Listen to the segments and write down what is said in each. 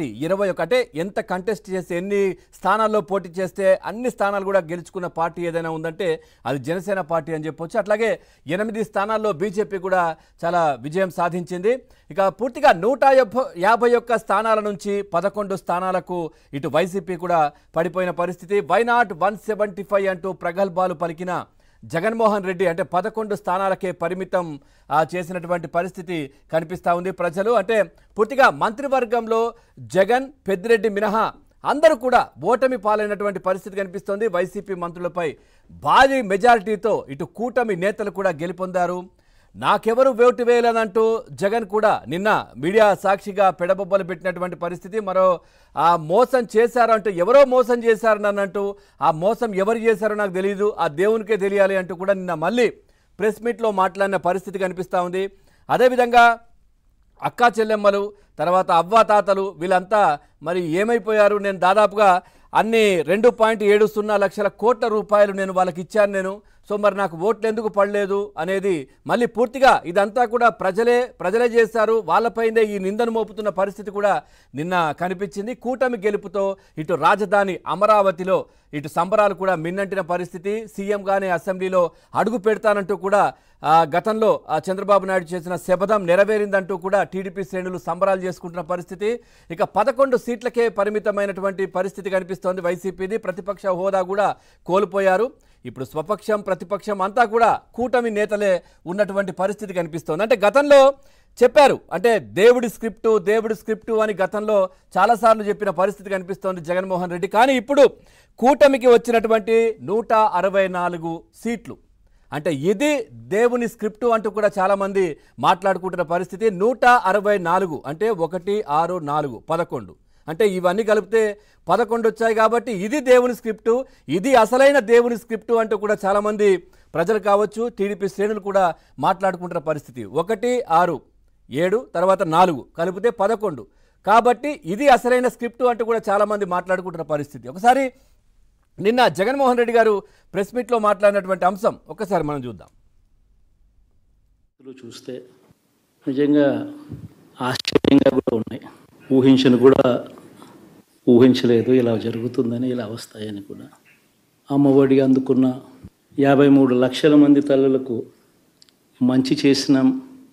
party ఇరవై ఒక అంటే ఎంత కంటెస్ట్ చేస్తే ఎన్ని స్థానాల్లో పోటీ చేస్తే అన్ని స్థానాలు కూడా గెలుచుకున్న పార్టీ ఏదైనా ఉందంటే అది జనసేన పార్టీ అని చెప్పొచ్చు అట్లాగే ఎనిమిది స్థానాల్లో బీజేపీ కూడా చాలా విజయం సాధించింది ఇక పూర్తిగా నూట యాభై యాభై ఒక్క స్థానాల నుంచి పదకొండు స్థానాలకు ఇటు వైసీపీ కూడా పడిపోయిన పరిస్థితి వైనాట్ వన్ సెవెంటీ ఫైవ్ అంటూ ప్రగల్భాలు పలికిన జగన్మోహన్ రెడ్డి అంటే పదకొండు స్థానాలకే పరిమితం ఆ, చేసినటువంటి పరిస్థితి కనిపిస్తూ ఉంది ప్రజలు అంటే పూర్తిగా మంత్రివర్గంలో జగన్ పెద్దిరెడ్డి మినహా అందరూ కూడా ఓటమి పాలైనటువంటి పరిస్థితి కనిపిస్తోంది వైసీపీ మంత్రులపై భారీ మెజారిటీతో ఇటు కూటమి నేతలు కూడా గెలుపొందారు నాకెవరు ఓటు వేయలేదంటూ జగన్ కూడా నిన్న మీడియా సాక్షిగా పెడబొబ్బలు పెట్టినటువంటి పరిస్థితి మరో ఆ మోసం చేశారు అంటూ ఎవరో మోసం చేశారు నన్నంటూ ఆ మోసం ఎవరు చేశారో నాకు తెలియదు ఆ దేవునికే తెలియాలి అంటూ కూడా నిన్న మళ్ళీ ప్రెస్ మీట్లో మాట్లాడిన పరిస్థితి కనిపిస్తూ ఉంది అదేవిధంగా అక్కా చెల్లెమ్మలు తర్వాత అవ్వ తాతలు వీళ్ళంతా మరి ఏమైపోయారు నేను దాదాపుగా అన్ని రెండు పాయింట్ ఏడు సున్నా లక్షల కోట్ల రూపాయలు నేను వాళ్ళకి ఇచ్చాను నేను సో మరి నాకు ఓట్లు ఎందుకు పడలేదు అనేది మళ్ళీ పూర్తిగా ఇదంతా కూడా ప్రజలే ప్రజలే చేశారు వాళ్ళపైనే ఈ నిందను మోపుతున్న పరిస్థితి కూడా నిన్న కనిపించింది కూటమి గెలుపుతో ఇటు రాజధాని అమరావతిలో ఇటు సంబరాలు కూడా మిన్నంటిన పరిస్థితి సీఎంగానే అసెంబ్లీలో అడుగు పెడతానంటూ కూడా ఆ, గతంలో ఆ, చంద్రబాబు నాయుడు చేసిన శపథం నెరవేరిందంటూ కూడా టీడీపీ శ్రేణులు సంబరాలు చేసుకుంటున్న పరిస్థితి ఇక పదకొండు సీట్లకే పరిమితమైనటువంటి పరిస్థితి కనిపిస్తోంది వైసీపీది ప్రతిపక్ష హోదా కూడా కోల్పోయారు ఇప్పుడు స్వపక్షం ప్రతిపక్షం అంతా కూడా కూటమి నేతలే ఉన్నటువంటి పరిస్థితి కనిపిస్తోంది అంటే గతంలో చెప్పారు అంటే దేవుడి స్క్రిప్టు దేవుడి స్క్రిప్టు అని గతంలో చాలాసార్లు చెప్పిన పరిస్థితి కనిపిస్తోంది జగన్మోహన్ రెడ్డి కానీ ఇప్పుడు కూటమికి వచ్చినటువంటి నూట అరవై నాలుగు సీట్లు అంటే ఇది దేవుని స్క్రిప్టు అంటూ కూడా చాలామంది మాట్లాడుకుంటున్న పరిస్థితి నూట అరవై నాలుగు అంటే ఒకటి ఆరు నాలుగు పదకొండు అంటే ఇవన్నీ కలిపితే పదకొండు వచ్చాయి కాబట్టి ఇది దేవుని స్క్రిప్టు ఇది అసలైన దేవుని స్క్రిప్టు అంటూ కూడా చాలామంది ప్రజలు కావచ్చు టీడీపీ శ్రేణులు కూడా మాట్లాడుకుంటున్న పరిస్థితి ఒకటి ఆరు ఏడు తర్వాత నాలుగు కలిపితే పదకొండు కాబట్టి ఇది అసలైన స్క్రిప్టు అంటూ కూడా చాలామంది మాట్లాడుకుంటున్న పరిస్థితి ఒకసారి నిన్న జగన్మోహన్ రెడ్డి గారు ప్రెస్ మీట్లో మాట్లాడినటువంటి అంశం ఒక్కసారి మనం చూద్దాం లో చూస్తే నిజంగా ఆశ్చర్యంగా కూడా ఉన్నాయి ఊహించను కూడా ఊహించలేదు ఇలా జరుగుతుందని ఇలా వస్తాయని కూడా అమ్మఒడి అందుకున్న యాభై మూడు లక్షల మంది తల్లులకు మంచి చేసినాం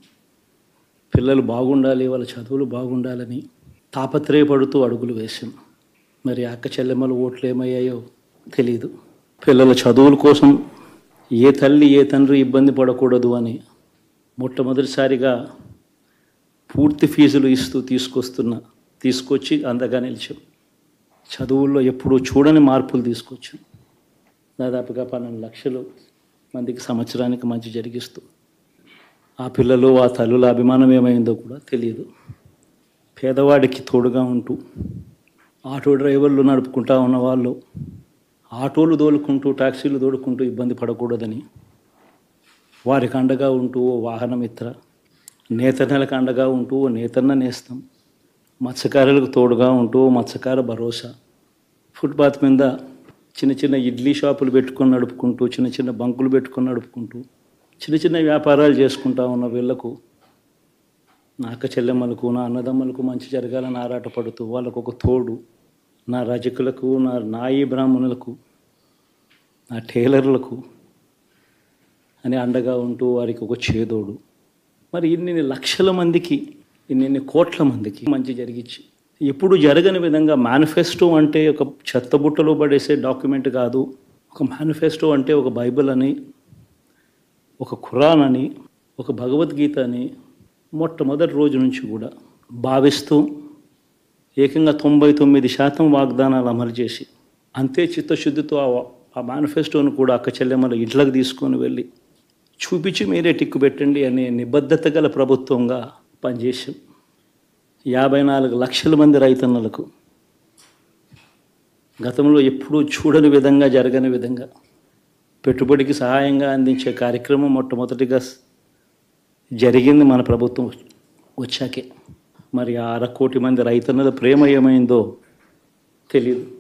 పిల్లలు బాగుండాలి వాళ్ళ చదువులు బాగుండాలని తాపత్రయపడుతూ అడుగులు వేశాం మరి అక్క చెల్లెమ్మల ఓట్లు ఏమయ్యాయో తెలియదు పిల్లల చదువుల కోసం ఏ తల్లి ఏ తండ్రి ఇబ్బంది పడకూడదు అని మొట్టమొదటిసారిగా పూర్తి ఫీజులు ఇస్తూ తీసుకొస్తున్న తీసుకొచ్చి అందగా నిలిచాం చదువుల్లో ఎప్పుడూ చూడని మార్పులు తీసుకొచ్చాం దాదాపుగా పన్నెండు లక్షలు మందికి సంవత్సరానికి మంచి జరిగిస్తూ ఆ పిల్లలు ఆ తల్లుల అభిమానం ఏమైందో కూడా తెలియదు పేదవాడికి తోడుగా ఉంటూ ఆటో డ్రైవర్లు నడుపుకుంటా ఉన్న వాళ్ళు ఆటోలు దోలుకుంటూ టాక్సీలు దోలుకుంటూ ఇబ్బంది పడకూడదని వారికి అండగా ఉంటూ ఓ వాహనమిత్ర నేతన్నలకు అండగా ఉంటూ ఓ నేతన్న నేస్తాం మత్స్యకారులకు తోడుగా ఉంటూ ఓ మత్స్యకార భరోసా ఫుట్పాత్ మీద చిన్న చిన్న ఇడ్లీ షాపులు పెట్టుకొని నడుపుకుంటూ చిన్న చిన్న బంకులు పెట్టుకొని నడుపుకుంటూ చిన్న చిన్న వ్యాపారాలు చేసుకుంటా ఉన్న వీళ్ళకు నా అక్క చెల్లెమ్మలకు నా అన్నదమ్మలకు మంచి జరగాలని ఆరాటపడుతూ వాళ్ళకు ఒక తోడు నా రజకులకు నా నాయి బ్రాహ్మణులకు నా టైలర్లకు అని అండగా ఉంటూ వారికి ఒక చేదోడు మరి ఇన్ని లక్షల మందికి ఇన్ని కోట్ల మందికి మంచి జరిగించి ఎప్పుడు జరగని విధంగా మేనిఫెస్టో అంటే ఒక చెత్తబుట్టలో పడేసే డాక్యుమెంట్ కాదు ఒక మేనిఫెస్టో అంటే ఒక బైబిల్ అని ఒక ఖురాన్ అని ఒక భగవద్గీత అని మొట్టమొదటి రోజు నుంచి కూడా భావిస్తూ ఏకంగా తొంభై తొమ్మిది శాతం వాగ్దానాలు అమలు చేసి అంతే చిత్తశుద్ధితో ఆ- ఆ మేనిఫెస్టోను కూడా అక్క చెల్లెమ్మల ఇంట్లోకి తీసుకొని వెళ్ళి చూపించి మీరే టిక్కు పెట్టండి అనే నిబద్ధత గల ప్రభుత్వంగా పనిచేసాం యాభై నాలుగు లక్షల మంది రైతన్నలకు గతంలో ఎప్పుడూ చూడని విధంగా జరగని విధంగా పెట్టుబడికి సహాయంగా అందించే కార్యక్రమం మొట్టమొదటిగా స్- జరిగింది మన ప్రభుత్వం వచ్చాకే మరి ఆ అర కోటి మంది రైతన్నల ప్రేమ ఏమైందో తెలియదు